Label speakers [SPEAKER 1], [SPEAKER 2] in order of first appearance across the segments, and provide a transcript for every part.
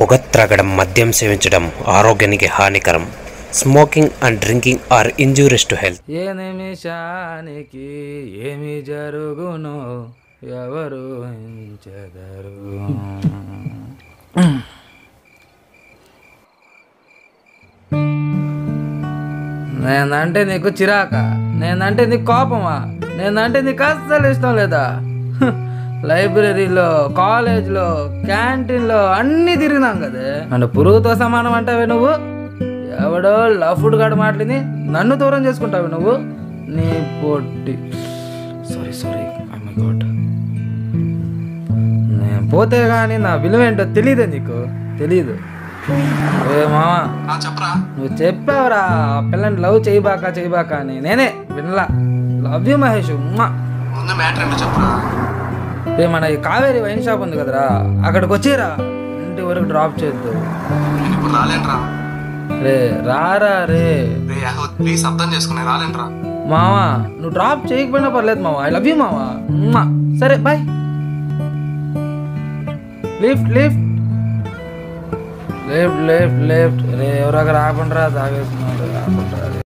[SPEAKER 1] పొగ త్రాగడం మద్యం సేవించడం ఆరోగ్యానికి హానికరం smoking and drinking are injurious to health
[SPEAKER 2] ఏ నిమిషానికి ఏమి జరుగునో ఎవరు ఊహించెదరు నేనంటే నీకు చిరాక నేనంటే నీకు కోపమా నేనంటే నీకు అస్సలు ఇష్టం లేదా హ్, లైబ్రరీలో కాలేజ్లో క్యాంటీన్లో అన్నీ తిరిగినాం కదే నన్ను పురుగుతో సమానం అంటావే నువ్వు ఎవడో లఫుడ్ గాడు మాటని నన్ను దూరం చేసుకుంటావు నువ్వు నీ పొట్టి సారీ సారీ మై గాడ్ నేను పోతే కానీ నా విలువ ఏంటో తెలియదే నీకు తెలీదు ఏ మామా
[SPEAKER 3] చెప్పరా
[SPEAKER 2] నువ్వు చెప్పావురా ఆ పిల్లని లవ్ చేయబాక చేయబాక అని నేనే వినలా లవ్ యూ మహేష్ ఉమ్మా.
[SPEAKER 3] ముందు మ్యాటర్ ఏంటో చెప్పరా
[SPEAKER 2] రే మన ఈ కావేరి వైన్ షాప్ ఉంది కదరా అక్కడికి వచ్చేరా ఇంటి వరకు డ్రాప్ చేద్దు
[SPEAKER 3] నేను ఇప్పుడు రాలేనురా
[SPEAKER 2] రే రారా రే
[SPEAKER 3] రే యాహో ప్లీజ్ అర్థం చేసుకుని రాలేనురా
[SPEAKER 2] మావా నువ్వు డ్రాప్ చేయకపోయినా పర్లేదు మావా ఐ లవ్ యూ మావా ఉమ్మా. సరే bye lift lift left left left రే ఎవరొకరు ఆపండిరా తాగేస్తున్నాడు ఆపండిరా రే.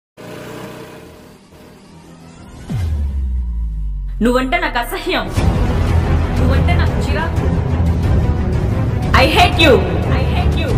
[SPEAKER 4] నువ్వంటే నాకు అసహ్యం నువ్వంటే నాకు చిరాకు I hate you I hate you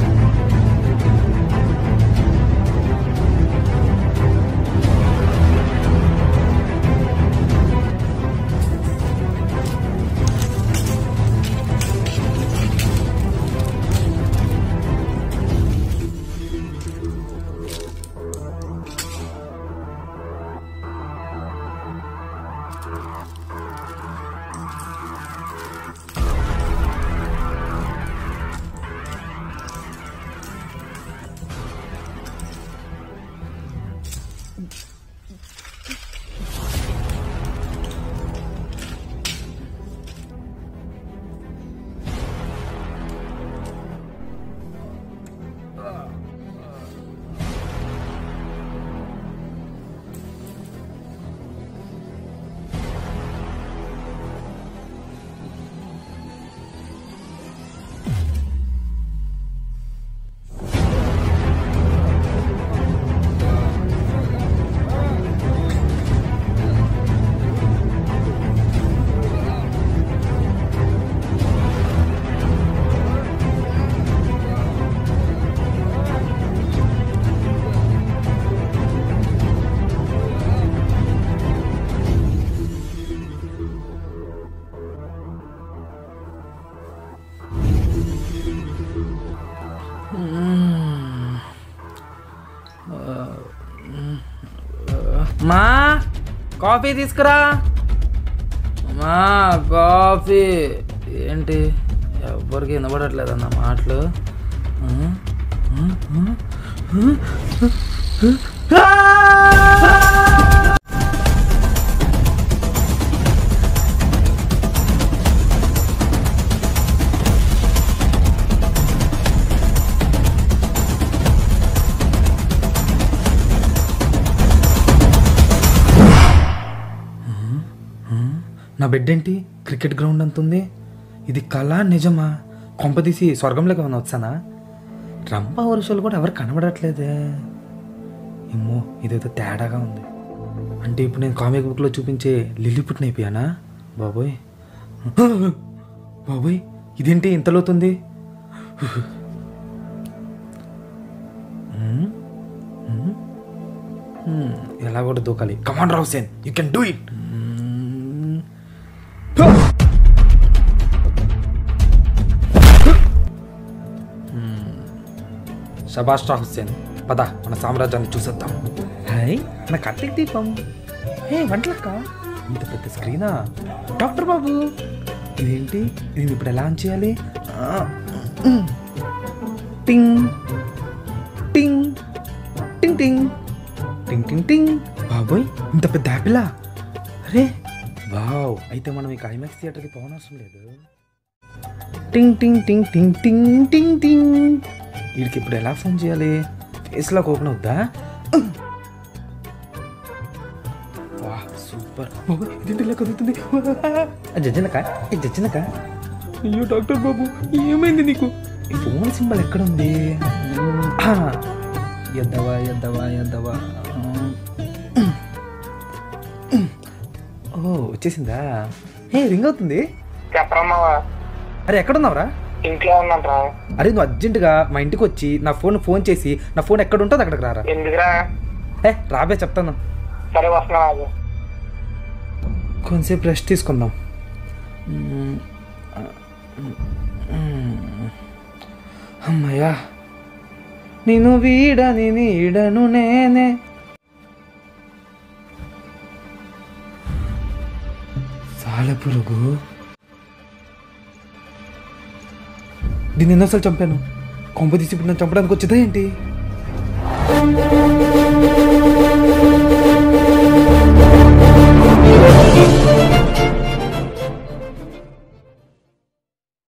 [SPEAKER 2] మా కాఫీ తీసుకురా మా కాఫీ ఏంటి ఎవ్వరికి వినబడట్లేదన్న మాటలు ఆ? ఆ? ఆ? ఆ? నా బెడ్ ఏంటి క్రికెట్ గ్రౌండ్ అంత ఉంది ఇది కళ నిజమా కొంపదీసి స్వర్గంలోకి ఏమైనా వచ్చానా రంప వరుసలు కూడా ఎవరు కనబడట్లేదే ఏమో ఇదేదో తేడాగా ఉంది అంటే ఇప్పుడు నేను కామిక్ బుక్లో చూపించే లిల్లీపుట్ని అయిపోయానా బాబోయ్ బాబోయ్ ఇదేంటి ఇంత లోతుంది హ్మ్? హ్మ్? హ్మ్, ఎలా కూడా దూకాలి కమాండ్ రావుసేన్ యూ కెన్ డూ ఇట్ షబాష్రా హుస్సేన్ పద మన సామ్రాజ్యాన్ని చూసేద్దాం హాయ్ మన కార్తీక్ దీపం హే వంటలక్క ఇంత పెద్ద స్క్రీనా డాక్టర్ బాబు ఇదేంటి ఇది ఇప్పుడు ఎలా ఆన్ చేయాలి ఆ, ఉమ్. టింగ్ టింగ్ టింగ్ టింగ్ టింగ్ టింగ్ టింగ్ బాబోయ్ ఇంత పెద్ద యాపిలా అరే వావ్ అయితే మనం ఇక ఐమాక్స్ థియేటర్కి పోనవసరం లేదు టింగ్ టింగ్ టింగ్ టింగ్ టింగ్ టింగ్ టింగ్ వీడికి ఇప్పుడు ఎలా ఫోన్ చేయాలి ఫేస్లోకి ఓపెన్ అవుద్దా వా సూపర్ బాబు ఇది ఇలా కదులుతుంది జడ్జినక జడ్జినక అయ్యో డాక్టర్ బాబు ఏమైంది నీకు ఈ ఫోన్ సింబల్ ఎక్కడుంది ఆ, ఎద్దవా ఎద్దవా ఎద్దవా ఓ వచ్చేసిందా ఏ రింగ్ అవుతుంది
[SPEAKER 5] చెప్పరమ్మావా
[SPEAKER 2] అరే ఎక్కడున్నావురా
[SPEAKER 5] ఇంట్లో ఉన్నాంట్రా
[SPEAKER 2] అరే నువ్వు అర్జెంటుగా మా ఇంటికి వచ్చి నా ఫోన్ ఫోన్ చేసి నా ఫోన్ ఎక్కడ ఉంటుందో అక్కడికి రారా
[SPEAKER 5] ఎందుకురా
[SPEAKER 2] ఏ రాబే చెప్తాను
[SPEAKER 5] సరే వస్తున్నా నాకు
[SPEAKER 2] కొంచెంసేపు రెస్ట్ తీసుకుందాం మ్మ్. మ్మ్. అమ్మయ్యా నేను వీడని నీడను నేనే సాలెపురుగు దీన్ని ఎన్నోసార్లు చంపాను కొంప తీసి ఇప్పుడు నన్ను చంపడానికి వచ్చిందా ఏంటి